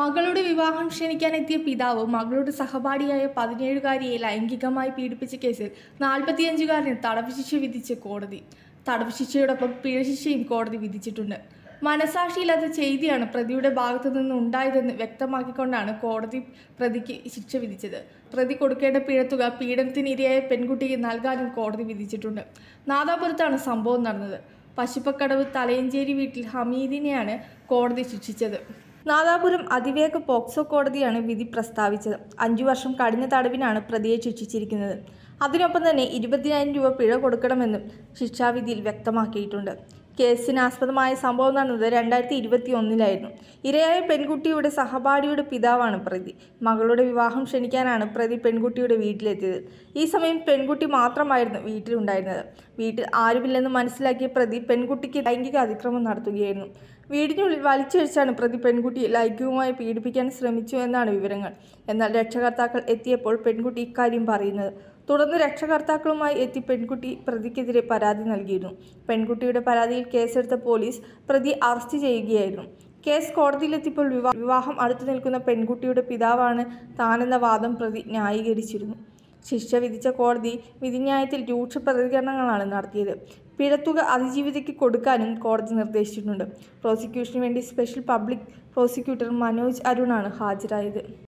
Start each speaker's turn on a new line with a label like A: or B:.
A: മകളുടെ വിവാഹം ക്ഷണിക്കാനെത്തിയ പിതാവ് മകളുടെ സഹപാഠിയായ പതിനേഴുകാരിയെ ലൈംഗികമായി പീഡിപ്പിച്ച കേസിൽ നാൽപ്പത്തിയഞ്ചുകാരന് തടവ് ശിക്ഷ വിധിച്ച് കോടതി തടവ് ശിക്ഷയോടൊപ്പം പിഴശിക്ഷയും കോടതി വിധിച്ചിട്ടുണ്ട് മനസാക്ഷിയില്ലാത്ത ചെയ്തിയാണ് പ്രതിയുടെ ഭാഗത്തു നിന്ന് ഉണ്ടായതെന്ന് വ്യക്തമാക്കിക്കൊണ്ടാണ് കോടതി പ്രതിക്ക് ശിക്ഷ വിധിച്ചത് പ്രതി കൊടുക്കേണ്ട പിഴത്തുക പീഡനത്തിനിരയായ പെൺകുട്ടിക്ക് നൽകാനും കോടതി വിധിച്ചിട്ടുണ്ട് നാദാപുരത്താണ് സംഭവം നടന്നത് പശുപ്പക്കടവ് തലയഞ്ചേരി വീട്ടിൽ ഹമീദിനെയാണ് കോടതി ശിക്ഷിച്ചത് നാദാപുരം അതിവേഗ പോക്സോ കോടതിയാണ് വിധി പ്രസ്താവിച്ചത് അഞ്ചു വർഷം കഠിന തടവിനാണ് പ്രതിയെ ശിക്ഷിച്ചിരിക്കുന്നത് അതിനൊപ്പം തന്നെ ഇരുപതിനായിരം രൂപ പിഴ കൊടുക്കണമെന്നും ശിക്ഷാവിധിയിൽ വ്യക്തമാക്കിയിട്ടുണ്ട് കേസിനാസ്പദമായ സംഭവം നടന്നത് രണ്ടായിരത്തി ഇരുപത്തി ഒന്നിലായിരുന്നു ഇരയായ പെൺകുട്ടിയുടെ സഹപാഠിയുടെ പിതാവാണ് പ്രതി മകളുടെ വിവാഹം ക്ഷണിക്കാനാണ് പ്രതി പെൺകുട്ടിയുടെ വീട്ടിലെത്തിയത് ഈ സമയം പെൺകുട്ടി മാത്രമായിരുന്നു വീട്ടിലുണ്ടായിരുന്നത് വീട്ടിൽ ആരുമില്ലെന്ന് മനസ്സിലാക്കിയ പ്രതി പെൺകുട്ടിക്ക് ലൈംഗിക അതിക്രമം നടത്തുകയായിരുന്നു വീടിനുള്ളിൽ വലിച്ചഴിച്ചാണ് പ്രതി പെൺകുട്ടിയെ ലൈംഗികമായി പീഡിപ്പിക്കാൻ ശ്രമിച്ചു എന്നാണ് വിവരങ്ങൾ എന്നാൽ രക്ഷകർത്താക്കൾ എത്തിയപ്പോൾ പെൺകുട്ടി ഇക്കാര്യം പറയുന്നത് തുടർന്ന് രക്ഷകർത്താക്കളുമായി എത്തി പെൺകുട്ടി പ്രതിക്കെതിരെ പരാതി നൽകിയിരുന്നു പെൺകുട്ടിയുടെ പരാതിയിൽ കേസെടുത്ത പോലീസ് പ്രതി അറസ്റ്റ് ചെയ്യുകയായിരുന്നു കേസ് കോടതിയിലെത്തിയപ്പോൾ വിവാ വിവാഹം അടുത്തു നിൽക്കുന്ന പെൺകുട്ടിയുടെ പിതാവാണ് താനെന്ന വാദം പ്രതി ന്യായീകരിച്ചിരുന്നു ശിക്ഷ വിധിച്ച കോടതി വിധിന്യായത്തിൽ രൂക്ഷ പ്രതികരണങ്ങളാണ് നടത്തിയത് പിഴത്തുക അതിജീവിതയ്ക്ക് കൊടുക്കാനും കോടതി നിർദ്ദേശിച്ചിട്ടുണ്ട് പ്രോസിക്യൂഷന് വേണ്ടി സ്പെഷ്യൽ പബ്ലിക് പ്രോസിക്യൂട്ടർ മനോജ് അരുണാണ് ഹാജരായത്